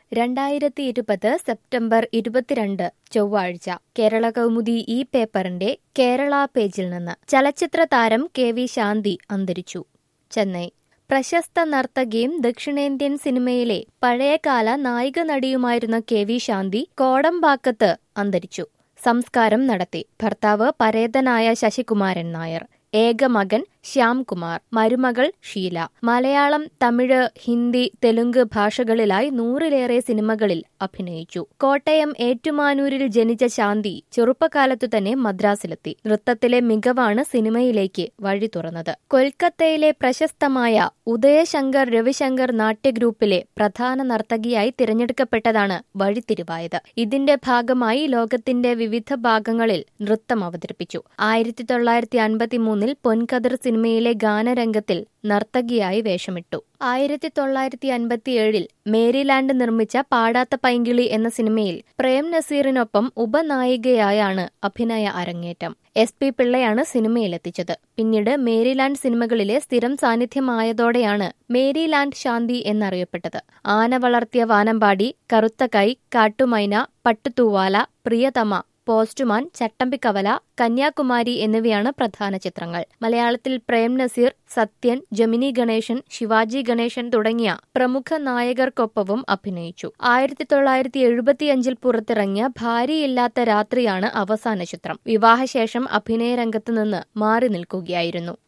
രണ്ടായിരത്തി ഇരുപത് സെപ്റ്റംബർ ഇരുപത്തിരണ്ട് ചൊവ്വാഴ്ച കേരള കൗമുദി ഈ പേപ്പറിന്റെ കേരള പേജിൽ നിന്ന് ചലച്ചിത്ര താരം കെ വി ശാന്തി അന്തരിച്ചു ചെന്നൈ പ്രശസ്ത നർത്തകിയും ദക്ഷിണേന്ത്യൻ സിനിമയിലെ പഴയകാല നായിക നടിയുമായിരുന്ന കെ വി ശാന്തി കോടമ്പാക്കത്ത് അന്തരിച്ചു സംസ്കാരം നടത്തി ഭർത്താവ് പരേതനായ ശശികുമാരൻ നായർ ഏക മകൻ ശ്യാംകുമാർ മരുമകൾ ഷീല മലയാളം തമിഴ് ഹിന്ദി തെലുങ്ക് ഭാഷകളിലായി നൂറിലേറെ സിനിമകളിൽ അഭിനയിച്ചു കോട്ടയം ഏറ്റുമാനൂരിൽ ജനിച്ച ശാന്തി ചെറുപ്പകാലത്തു തന്നെ മദ്രാസിലെത്തി നൃത്തത്തിലെ മികവാണ് സിനിമയിലേക്ക് വഴി തുറന്നത് കൊൽക്കത്തയിലെ പ്രശസ്തമായ ഉദയശങ്കർ രവിശങ്കർ നാട്യഗ്രൂപ്പിലെ പ്രധാന നർത്തകിയായി തിരഞ്ഞെടുക്കപ്പെട്ടതാണ് വഴിത്തിരിവായത് ഇതിന്റെ ഭാഗമായി ലോകത്തിന്റെ വിവിധ ഭാഗങ്ങളിൽ നൃത്തം അവതരിപ്പിച്ചു ആയിരത്തി തൊള്ളായിരത്തി അൻപത്തിമൂന്നിൽ പൊൻകതിർ സിനിമയിലെ ഗാനരംഗത്തിൽ നർത്തകിയായി വേഷമിട്ടു ആയിരത്തി തൊള്ളായിരത്തി അൻപത്തിയേഴിൽ മേരിലാൻഡ് നിർമ്മിച്ച പാടാത്ത പൈങ്കിളി എന്ന സിനിമയിൽ പ്രേം നസീറിനൊപ്പം ഉപനായികയായാണ് അഭിനയ അരങ്ങേറ്റം എസ് പി പിള്ളയാണ് സിനിമയിലെത്തിച്ചത് പിന്നീട് മേരിലാൻഡ് സിനിമകളിലെ സ്ഥിരം സാന്നിധ്യമായതോടെയാണ് മേരിലാൻഡ് ശാന്തി എന്നറിയപ്പെട്ടത് ആന വളർത്തിയ വാനമ്പാടി കറുത്ത കൈ കാട്ടുമൈന പട്ടുതൂവാല പ്രിയതമ പോസ്റ്റ്മാൻ ചട്ടമ്പിക്കവല കന്യാകുമാരി എന്നിവയാണ് പ്രധാന ചിത്രങ്ങൾ മലയാളത്തിൽ പ്രേം നസീർ സത്യൻ ജമിനി ഗണേശൻ ശിവാജി ഗണേശൻ തുടങ്ങിയ പ്രമുഖ നായകർക്കൊപ്പവും അഭിനയിച്ചു ആയിരത്തി തൊള്ളായിരത്തി എഴുപത്തിയഞ്ചിൽ പുറത്തിറങ്ങിയ ഭാര്യയില്ലാത്ത രാത്രിയാണ് അവസാന ചിത്രം വിവാഹശേഷം അഭിനയ രംഗത്ത് നിന്ന് മാറി നിൽക്കുകയായിരുന്നു